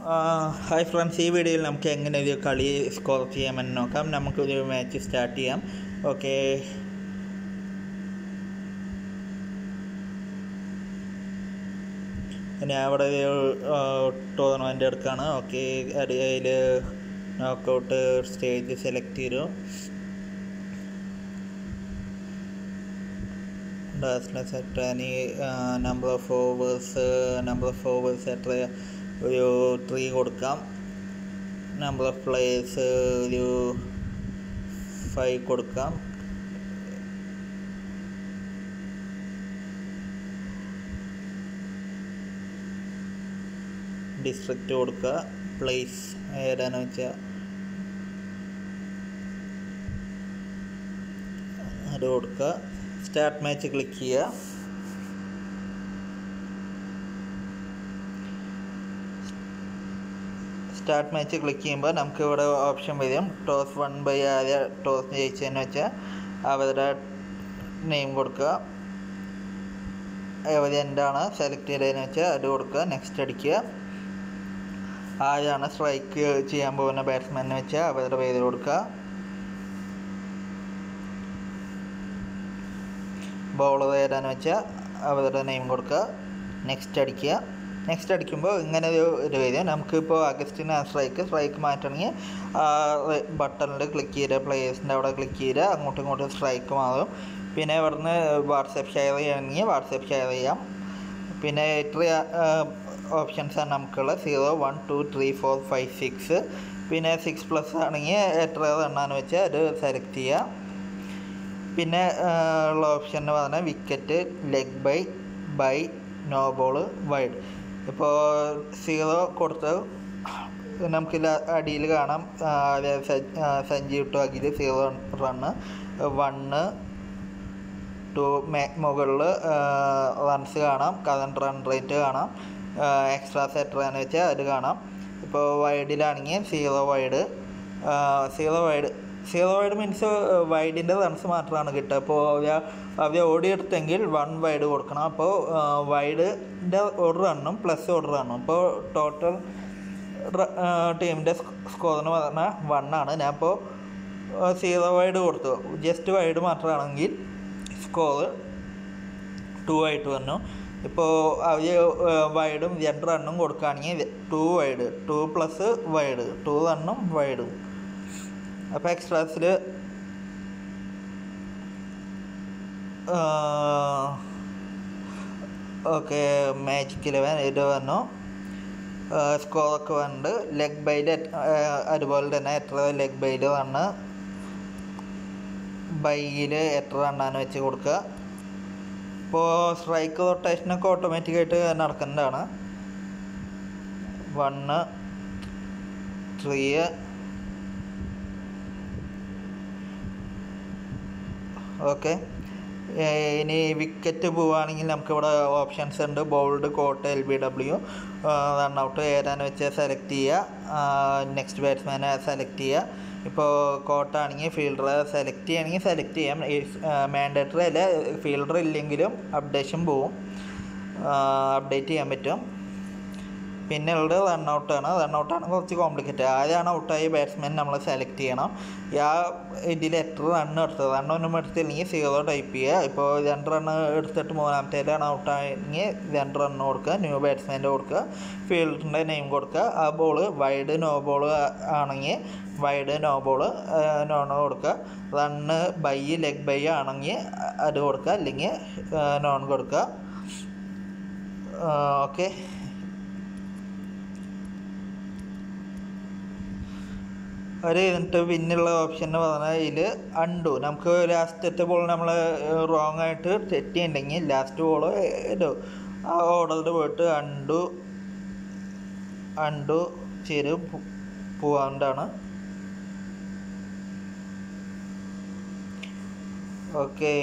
hi friends ഈ വീഡിയോയിൽ നമുക്ക് എങ്ങനെ ഒരു കളി സ്കോർ ചെയ്യാമെന്ന് നോക്കാം നമുക്കൊരു മാച്ച് സ്റ്റാർട്ട് ചെയ്യാം ഓക്കെ ഞാൻ അവിടെ ഒരു ടൂർണമെൻ്റ് എടുക്കുകയാണ് ഓക്കെ അതിൽ നോക്കൗട്ട് സ്റ്റേജ് സെലക്ട് ചെയ്തു ഡാസ്ല സെറ്റാനി number of overs number of overs എത്ര ഒരു ത്രീ കൊടുക്കാം നമ്പർ ഓഫ് പ്ലേയേഴ്സ് ഒരു ഫൈവ് കൊടുക്കാം ഡിസ്ട്രിക്റ്റ് കൊടുക്കുക പ്ലേസ് ഏതാണെന്ന് വെച്ചാൽ അത് കൊടുക്കുക സ്റ്റാർട്ട് മാച്ച് ക്ലിക്ക് ചെയ്യുക സ്റ്റാർട്ട് മാച്ച് ക്ലിക്ക് ചെയ്യുമ്പോൾ നമുക്ക് ഇവിടെ ഓപ്ഷൻ വരും ടോസ് വൺ ബൈ ആദ്യ ടോസ് ജയിച്ചതെന്ന് വെച്ചാൽ അവരുടെ നെയിം കൊടുക്കുക അവർ എന്താണ് സെലക്ട് ചെയ്തതെന്ന് വെച്ചാൽ അത് കൊടുക്കുക നെക്സ്റ്റ് അടിക്കുക ആരാണ് സ്ട്രൈക്ക് ചെയ്യാൻ പോകുന്ന ബാറ്റ്സ്മാൻ എന്ന് വെച്ചാൽ അവരുടെ പേര് കൊടുക്കുക ബൗളർ ഏതാന്ന് വെച്ചാൽ അവരുടെ നെയിം കൊടുക്കുക നെക്സ്റ്റ് അടിക്കുക നെക്സ്റ്റ് അടിക്കുമ്പോൾ ഇങ്ങനെ ഒരു ഇത് വരും നമുക്കിപ്പോൾ അഗസ്റ്റിന് സ്ട്രൈക്ക് സ്ട്രൈക്ക് മാറ്റണമെങ്കിൽ ബട്ടണിൽ ക്ലിക്ക് ചെയ്ത പ്ലേയേഴ്സിൻ്റെ അവിടെ ക്ലിക്ക് ചെയ്ത് അങ്ങോട്ടും ഇങ്ങോട്ടും സ്ട്രൈക്ക് മാറും പിന്നെ ഇവിടുന്ന് വാട്സപ്പ് ഷെയർ ചെയ്യണമെങ്കിൽ വാട്സപ്പ് ഷെയർ ചെയ്യാം പിന്നെ എത്ര ഓപ്ഷൻസാണ് നമുക്കുള്ളത് zero one two three four five six പിന്നെ സിക്സ് പ്ലസ് ആണെങ്കിൽ എത്ര എണ്ണാന്ന് വെച്ചാൽ അത് സെലക്ട് ചെയ്യുക പിന്നെ ഉള്ള ഓപ്ഷൻ എന്ന് പറഞ്ഞാൽ wicket leg bye bye no ball wide ഇപ്പോൾ സീറോ കൊടുത്ത് നമുക്ക് അടിയിൽ കാണാം സഞ്ജീവ് ടോഗിൽ സീറോ റണ്ണ് വണ്ണ് ടു മേ മുകളിൽ റൺസ് കാണാം കറണ്ട് റൺ റേറ്റ് കാണാം എക്സ്ട്രാ സെറ്ററാന്ന് വെച്ചാൽ അത് കാണാം ഇപ്പോൾ വൈഡിലാണെങ്കിൽ zero wide zero wide zero wide means വൈഡിൻ്റെ റൺസ് മാത്രമാണ് കിട്ടുക അപ്പോൾ അവർ ഓടിയെടുത്തെങ്കിൽ വൺ വൈഡ് കൊടുക്കണം അപ്പോൾ വൈഡിൻ്റെ ഒരു റണ്ണും പ്ലസ് ഒരു റണ്ണും അപ്പോൾ ടോട്ടൽ ടീമിൻ്റെ സ്കോർ എന്ന് പറഞ്ഞാൽ വൺ ആണ് ഞാൻ ഇപ്പോൾ സീറോ വൈഡ് കൊടുത്തു ജസ്റ്റ് വൈഡ് മാത്രമാണെങ്കിൽ സ്കോർ ടു ആയിട്ട് വന്നു ഇപ്പോൾ അവർ വൈഡും രണ്ട് റണ്ണും കൊടുക്കുകയാണെങ്കിൽ two wide two plus wide two റണ്ണും വൈഡും അപ്പോൾ എക്സ്ട്രാസിൽ ഓക്കെ മാജിക് ഇലവൻ ഇത് വന്നു സ്കോറൊക്കെ വന്നിട്ട് ലെഗ് ബൈല് അതുപോലെ തന്നെ എത്ര ലെഗ് ബൈല് വന്ന് ബൈയിൽ എത്ര റണ്ണാന്ന് വെച്ച് കൊടുക്കുക ഇപ്പോൾ സ്ട്രൈക്ക് റൊട്ടേഷനൊക്കെ ഓട്ടോമാറ്റിക്കായിട്ട് നടക്കുന്നതാണ് വണ്ണ് ത്രീ ഓക്കെ ഇനി വിക്കറ്റ് പോവുകയാണെങ്കിൽ നമുക്കിവിടെ ഓപ്ഷൻസ് ഉണ്ട് bowled caught L B W run out ഏതാന്ന് വെച്ചാൽ സെലക്ട് ചെയ്യുക നെക്സ്റ്റ് ബാറ്റ്സ്മാനെ സെലക്ട് ചെയ്യുക ഇപ്പോൾ കോട്ടാണെങ്കിൽ ഫീൽഡർ സെലക്ട് ചെയ്യണമെങ്കിൽ സെലക്ട് ചെയ്യാം മാൻഡേറ്ററി അല്ല ഫീൽഡർ ഇല്ലെങ്കിലും അപ്ഡേഷൻ പോവും അപ്ഡേറ്റ് ചെയ്യാൻ പറ്റും പിന്നെ ഉള്ളത് റൺ ഔട്ടാണ് റൺ ഔട്ടാണ് കുറച്ച് കോംപ്ലിക്കേറ്റഡ് ആരാണ് ഔട്ടായ ബാറ്റ്സ്മാൻ നമ്മൾ സെലക്ട് ചെയ്യണം ആ ഇതിൽ എത്ര റൺ എടുത്തത് റണ്ണൊന്നും എടുത്തില്ലെങ്കിൽ സീറോ ടൈപ്പ് ചെയ്യുക ഇപ്പോൾ രണ്ട് റണ്ണ് എടുത്തിട്ട് മൂന്നാമത്തേലാണ് ഔട്ടായെങ്കിൽ രണ്ട് റണ്ണ് കൊടുക്കുക ന്യൂ ബാറ്റ്സ്മാൻ്റെ കൊടുക്കുക ഫീൽഡിൻ്റെ നെയിം കൊടുക്കുക ആ ബോൾ വൈഡ് നോ ബോൾ ആണെങ്കിൽ വൈഡ് നോ ബോൾ നോൺ കൊടുക്കുക റണ്ണ് ബൈ ലെഗ് ബൈ ആണെങ്കിൽ അത് കൊടുക്കുക അല്ലെങ്കിൽ നോൺ കൊടുക്കുക ഓക്കെ അത് കഴിഞ്ഞിട്ട് പിന്നുള്ള ഓപ്ഷൻ എന്ന് പറഞ്ഞാൽ ഇതിൽ അണ്ടു നമുക്ക് ലാസ്റ്റത്തെ ബോൾ നമ്മൾ റോങ് ആയിട്ട് സെറ്റ് ചെയ്യണ്ടെങ്കിൽ ലാസ്റ്റ് ബോൾ ഇടും ആ ഓർഡറിൽ പോയിട്ട് അണ്ടു അണ്ടു ചെയ്ത് പോകാണ്ടാണ് ഓക്കെ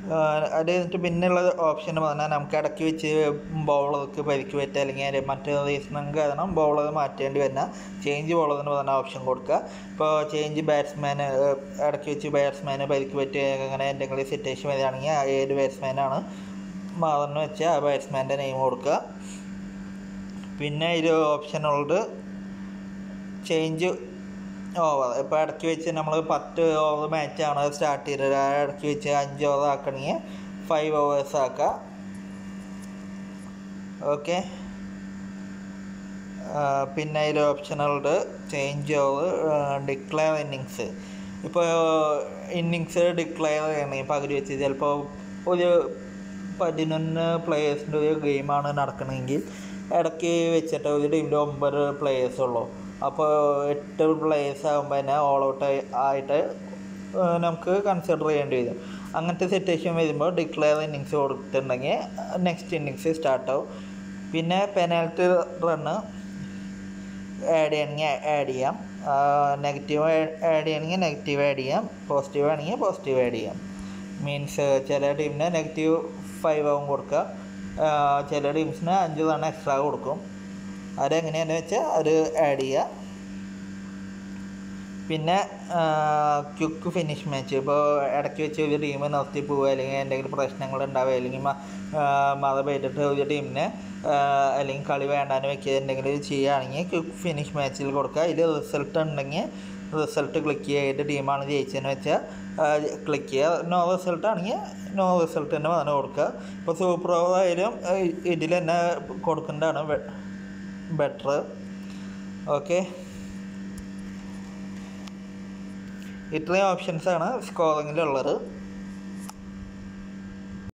അത് കഴിഞ്ഞിട്ട് പിന്നെയുള്ള ഓപ്ഷൻ പറഞ്ഞാൽ നമുക്ക് ഇടയ്ക്ക് വെച്ച് ബൗളർക്ക് പരിക്ക് പറ്റുക അല്ലെങ്കിൽ അതിൻ്റെ മറ്റു റീസണും കാരണം ബൗളർ മാറ്റേണ്ടി വരുന്ന ചേഞ്ച് ബൗളർ എന്ന് പറഞ്ഞ ഓപ്ഷൻ കൊടുക്കുക ഇപ്പോൾ ചേഞ്ച് ബാറ്റ്സ്മാൻ ഇടയ്ക്ക് വെച്ച് ബാറ്റ്സ്മാന് പരിക്ക് പറ്റുക അങ്ങനെ എന്തെങ്കിലും സിറ്റുവേഷൻ വരികയാണെങ്കിൽ ആ ഏത് ബാറ്റ്സ്മാനാണ് മാറുന്നു വെച്ചാൽ ആ ബാറ്റ്സ്മാൻ്റെ നെയിം കൊടുക്കുക പിന്നെ ഒരു ഓപ്ഷൻ ഉള്ളത് ചേഞ്ച് ഓവർ ഇപ്പോൾ ഇടയ്ക്ക് വെച്ച് നമ്മൾ പത്ത് ഓവർ മാച്ചാണ് സ്റ്റാർട്ട് ചെയ്തത് ആ ഇടയ്ക്ക് വെച്ച് അഞ്ച് ഓവർ ആക്കണമെങ്കിൽ ഫൈവ് ഓവേഴ്സ് ആക്കുക ഓക്കെ പിന്നെ അതിൽ ഓപ്ഷനുള്ളത് ചേഞ്ച് ഓവർ ഡിക്ലെയർ ഇന്നിങ്സ് ഇപ്പോൾ ഇന്നിങ്സ് ഡിക്ലെയർ ചെയ്യണമെങ്കിൽ പകുതി വെച്ച് ചിലപ്പോൾ ഒരു പതിനൊന്ന് പ്ലേയേഴ്സിൻ്റെ ഒരു ഗെയിമാണ് നടക്കണമെങ്കിൽ ഇടയ്ക്ക് വെച്ചിട്ട് ഒരു ടീമിൽ ഒമ്പത് പ്ലേയേഴ്സ് ഉള്ളൂ അപ്പോൾ എട്ട് പ്ലേയേഴ്സ് ആകുമ്പോൾ തന്നെ ഓൾ ഔട്ട് ആയിട്ട് ഏഹ് നമുക്ക് കൺസിഡർ ചെയ്യേണ്ടി വരും അങ്ങനത്തെ സിറ്റുവേഷൻ വരുമ്പോൾ ഡിക്ലെയർ ഇന്നിങ്സ് കൊടുത്തിട്ടുണ്ടെങ്കിൽ നെക്സ്റ്റ് ഇന്നിങ്സ് സ്റ്റാർട്ടാവും പിന്നെ പെനാൽറ്റി റണ്ണ് ആഡ് ചെയ്യണമെങ്കിൽ ആഡ് ചെയ്യാം നെഗറ്റീവ് ആഡ് ചെയ്യണമെങ്കിൽ നെഗറ്റീവ് ആഡ് ചെയ്യാം പോസിറ്റീവ് ആണെങ്കിൽ പോസിറ്റീവ് ആഡ് ചെയ്യാം മീൻസ് ചില ടീമിന് നെഗറ്റീവ് ഫൈവ് ആവും കൊടുക്കുക ആ, ചില ടീംസിന് അഞ്ച് തവണ എക്സ്ട്രാ കൊടുക്കും അതെങ്ങനെയാണെന്ന് വെച്ചാൽ അത് ആഡ് ചെയ്യുക പിന്നെ ക്വിക്ക് ഫിനിഷ് മാച്ച് ഇപ്പോൾ ഇടയ്ക്ക് വെച്ച് ഒരു ടീം നിർത്തി പോവുക അല്ലെങ്കിൽ എന്തെങ്കിലും പ്രശ്നങ്ങൾ ഉണ്ടാവുക അല്ലെങ്കിൽ മ- ആ, മഴ പെയ്തിട്ട് ഒരു ടീമിനെ അല്ലെങ്കിൽ കളി വേണ്ടാന്ന് വെക്കുക എന്തെങ്കിലും ചെയ്യുകയാണെങ്കിൽ ക്വിക്ക് ഫിനിഷ് മാച്ചിൽ കൊടുക്കുക ഇതിൽ റിസൾട്ട് ഉണ്ടെങ്കിൽ റിസൾട്ട് ക്ലിക്ക് ചെയ്ത് ടീമാണ് ജയിച്ചതെന്ന് വെച്ചാൽ ക്ലിക്ക് ചെയ്യുക നോ റിസൾട്ട് ആണെങ്കിൽ നോ റിസൾട്ട് തന്നെ പറഞ്ഞ് കൊടുക്കുക ഇപ്പോൾ സൂപ്പർ ഓവർ ആയാലും ഇതിൽ തന്നെ കൊടുക്കേണ്ടതാണ് ബെറ്റർ ഓക്കെ ഇത്രയും ഓപ്ഷൻസാണ് സ്കോറിങ്ങിലുള്ളത്